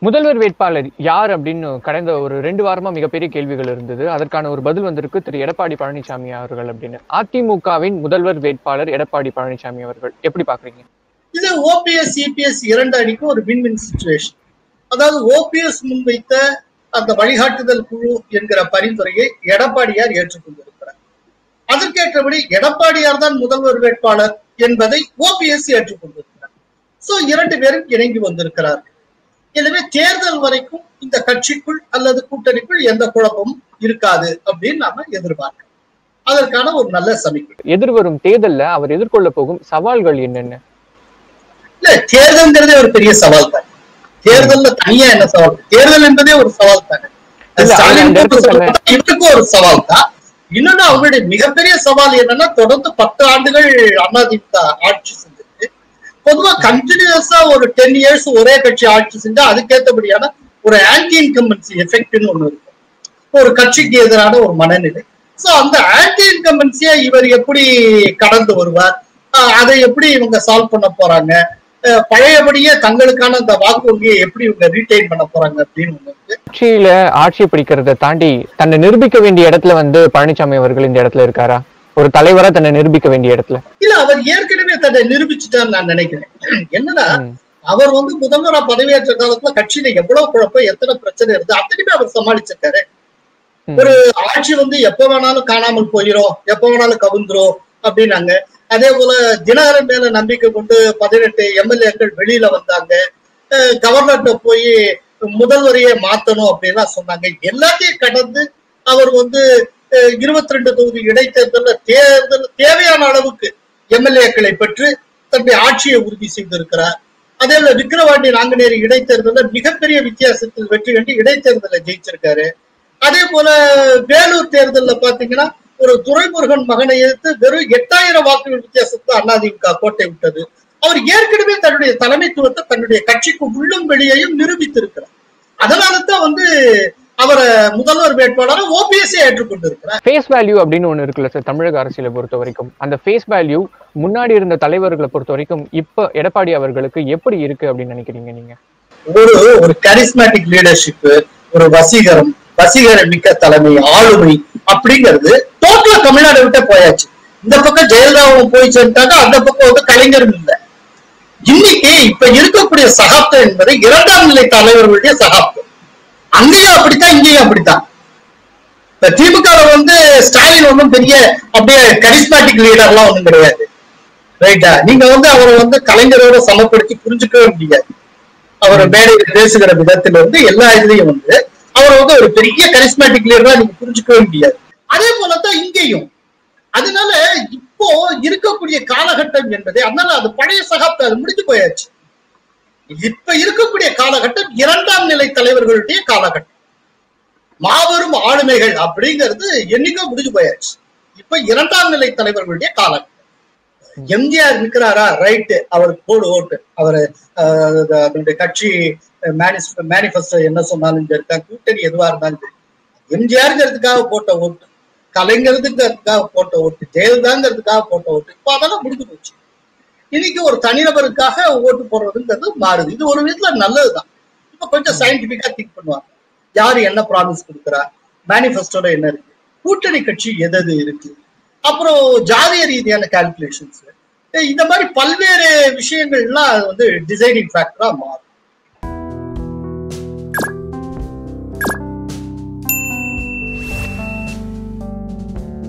முதல்வர் வேட்பாளர் யார் அப்படின்னு கடந்த ஒரு ரெண்டு வாரமா மிகப்பெரிய கேள்விகள் இருந்தது அதற்கான ஒரு பதில் வந்திருக்கு திரு எடப்பாடி பழனிசாமி அவர்கள் அப்படின்னு அதிமுகவின் முதல்வர் வேட்பாளர் எடப்பாடி பழனிசாமி அவர்கள் எப்படி பாக்குறீங்க இது ஓபிஎஸ் இபிஎஸ் இரண்டு அணிக்கு ஒரு வின் வின் சுச்சுவேஷன் அதாவது ஓபிஎஸ் முன்வைத்த அந்த வழிகாட்டுதல் குழு என்கிற பரிந்துரையை எடப்பாடியார் ஏற்றுக்கொண்டிருக்கிறார் அதற்கேற்றபடி எடப்பாடியார் தான் முதல்வர் வேட்பாளர் என்பதை ஓபிஎஸ் ஏற்றுக்கொண்டிருக்கிறார் சோ இரண்டு பேரும் இணங்கி வந்திருக்கிறார்கள் எனவே தேர்தல் வரைக்கும் இந்த கட்சிக்குள் அல்லது கூட்டணிக்குள் எந்த குழப்பமும் இருக்காது அப்படின்னு நாம எதிர்பார்க்கிறோம் அதற்கான ஒரு நல்ல சமிக்கை எதிர்வரும் தேர்தல்ல அவர் எதிர்கொள்ள போகும் சவால்கள் என்னென்ன இல்ல தேர்தல்ங்கிறதே ஒரு பெரிய சவால் தான் தேர்தல்ல தனியா என்ன சவால் தேர்தல் என்பதே ஒரு சவால் தானே இல்ல, ஸ்டாலின் அந்த இடத்துல சொல்றது இவருக்கும் ஒரு சவால் தான் இன்னொன்னு அவங்களுடைய மிகப்பெரிய சவால் என்னன்னா தொடர்ந்து பத்து ஆண்டுகள் அதிமுக ஆட்சி செஞ்சிருக்கு பொதுவா கண்டினியூஸா ஒரு டென் இயர்ஸ் ஒரே கட்சி ஆட்சி செஞ்சா அதுக்கேற்றபடியான ஒரு ஆன்டி இன்கம்பன்சி எஃபெக்ட்னு ஒண்ணு இருக்கும் ஒரு கட்சிக்கு எதிரான ஒரு மனநிலை சோ அந்த ஆன்டி இன்கம்பன்சியை இவர் எப்படி கடந்து வருவார் ஆஹ் அதை எப்படி இவங்க சால்வ் பண்ண போறாங்க அஹ் பழையபடியே தங்களுக்கான அந்த வாக்கு வங்கியை எப்படி இவங்க ரீடைன் பண்ண போறாங்க அப்படின்னு ஒண்ணு இருக்கு ஆட்சியில ஆட்சி பிடிக்கிறத தாண்டி தன்னை நிரூபிக்க வேண்டிய இடத்துல வந்து பழனிசாமி அவர்கள் இந்த இடத்துல இருக்காரா ஒரு தலைவரா தன்னை நிரூபிக்க வேண்டிய இடத்துல இல்ல அவர் ஏற்கனவே தன்னை நிரூபிச்சுட்டான்னு நான் நினைக்கிறேன் என்னன்னா ம். அவர் வந்து முதல்வரா பதவியேற்ற காலத்துல கட்சியில எவ்வளவு குழப்பம் எத்தனை பிரச்சனை இருந்து அத்தனையுமே அவர் சமாளிச்சிருக்காரு ம். ஒரு ஆட்சி வந்து எப்ப வேணாலும் காணாமல் போயிரும் எப்ப வேணாலும் கவுந்துரும் அப்படின்னாங்க அதே போல தினகரன் மேல நம்பிக்கை கொண்டு பதினெட்டு எம்எல்ஏக்கள் வெளியில வந்தாங்க அஹ் கவர்னர்கிட்ட போய் முதல்வரையே மாத்தணும் அப்படின்லாம் சொன்னாங்க எல்லாத்தையும் கடந்து அவர் வந்து இருபத்தி ரெண்டு தொகுதி இடைத்தேர்தல்ல தேர்தல் தேவையான அளவுக்கு எம்எல்ஏக்களை பெற்று தன்னுடைய ஆட்சியை உறுதி செய்திருக்கிறார் அதே போல விக்கிரவாண்டி நாங்குநேரி இடைத்தேர்தலில் மிகப்பெரிய வித்தியாசத்தில் வெற்றி கண்டு இடைத்தேர்தலை ஜெயிச்சிருக்காரு அதே போல வேலூர் தேர்தல்ல பாத்தீங்கன்னா ஒரு துரைமுருகன் மகனை எதிர்த்து வெறும் எட்டாயிரம் வாக்குகள் வித்தியாசத்தை அதிமுக கோட்டை விட்டது அவர் ஏற்கனவே தன்னுடைய தலைமைத்துவத்தை தன்னுடைய கட்சிக்கு உள்ளும் வெளியையும் நிரூபித்திருக்கிறார் அதனால தான் வந்து அவரை முதல்வர் வேட்பாளரை ஓபிஎஸ்ஏ ஏற்றுக்கொண்டிருக்கிறார் ஃபேஸ் வேல்யூ அப்படின்னு ஒண்ணு இருக்குல்ல சார் தமிழக அரசியலை பொறுத்த வரைக்கும் அந்த ஃபேஸ் வேல்யூ முன்னாடி இருந்த தலைவர்களை பொறுத்த வரைக்கும் இப்ப எடப்பாடி அவர்களுக்கு எப்படி இருக்கு அப்படின்னு நினைக்கிறீங்க நீங்க ஒரு ஒரு கரிஸ்மேட்டிக் லீடர்ஷிப் ஒரு வசீகரம் வசீகரம் மிக்க தலைமை ஆளுமை அப்படிங்கிறது டோட்டலா தமிழ்நாடு விட்டே போயாச்சு இந்த பக்கம் ஜெயலலிதாவும் போய் சேர்ந்தாங்க அந்த பக்கம் வந்து கலைஞரும் இல்லை இன்னைக்கு இப்ப இருக்கக்கூடிய சகாப்தம் என்பது இரண்டாம் நிலை தலைவர்களுடைய சகாப்தம் அங்கேயும் அப்படித்தான் இங்கேயும் அப்படித்தான் இப்ப திமுக வந்து ஸ்டாலின் ஒன்றும் பெரிய அப்படியே கரிஸ்மேட்டிக் லீடர்லாம் ஒண்ணும் கிடையாது ரைட்டா நீங்க வந்து அவரை வந்து கலைஞரோட சமப்படுத்தி புரிஞ்சுக்கவே முடியாது அவர் மேடையில் பேசுகிற விதத்துல இருந்து எல்லா இதுலயும் வந்து அவர் வந்து ஒரு பெரிய கரிஸ்மேட்டிக் லீடரா நீங்க புரிஞ்சுக்கவே முடியாது அதே போலதான் இங்கேயும் அதனால இப்போ இருக்கக்கூடிய காலகட்டம் என்பது அதனால அது பழைய சகாப்தம் அது முடிஞ்சு போயாச்சு இப்ப இருக்கக்கூடிய காலகட்டம் இரண்டாம் நிலை தலைவர்களுடைய காலகட்டம் மாபெரும் ஆளுமைகள் அப்படிங்கிறது என்னைக்கோ முடிஞ்சு போயாச்சு இப்ப இரண்டாம் நிலை தலைவர்களுடைய காலகட்டம் எம்ஜிஆர் இருக்கிறாரா ரைட்டு அவருக்கு போடு ஓட்டு அவர் அதனுடைய கட்சி மேனிஃபெஸ்டோ என்ன சொன்னாலும் இருக்கா கூட்டணி எதுவா இருந்தாலும் சரி எம்ஜிஆருங்கிறதுக்காக போட்ட ஓட்டு கலைஞருங்கிறதுக்காக போட்ட ஓட்டு ஜெயலலிதாங்கிறதுக்காக போட்ட ஓட்டு இப்ப அதெல்லாம் முடிஞ்சு போச்சு இன்னைக்கு ஒரு தனிநபருக்காக ஓட்டு போடுறதுங்கிறது மாறுது இது ஒரு விதத்துல நல்லதுதான் இப்ப கொஞ்சம் சயின்டிபிக்கா திங்க் பண்ணுவாங்க யாரு என்ன ப்ராமிஸ் கொடுக்குறா மேனிஃபெஸ்டோல என்ன இருக்கு கூட்டணி கட்சி எது எது இருக்கு அப்புறம் ஜாதிய ரீதியான கால்குலேஷன்ஸ் இந்த மாதிரி பல்வேறு விஷயங்கள்லாம் அது வந்து டிசைடிங் ஃபேக்டரா மாறும்